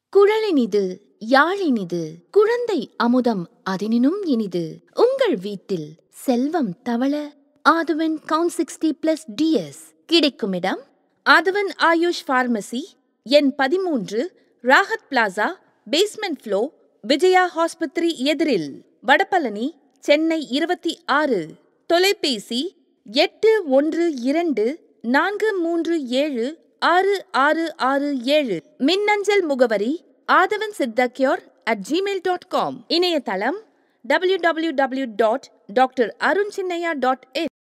குழலினிது யாழினிது குழந்தை அமுதம் அதனினும் இனிது உங்கள் வீட்டில் செல்வம் தவள ஆதுவன் கவுண்ட் சிக்ஸ்டி பிளஸ் டிஎஸ் கிடைக்கும் இடம் ஆதவன் ஆயுஷ் பார்மசி எண் பதிமூன்று Rahat plaza basement floor Vijaya ஆஸ்பத்திரி எதிரில் வடபழனி சென்னை இருபத்தி ஆறு தொலைபேசி எட்டு ஒன்று இரண்டு நான்கு மூன்று ஏழு ஆறு ஆறு ஆறு ஏழு மின்னஞ்சல் முகவரி ஆதவன் சித்தக்யோர் அட் ஜிமெயில் டாட் காம் இணையதளம் W W W dot doctor Arun Chinnaiya dot இன்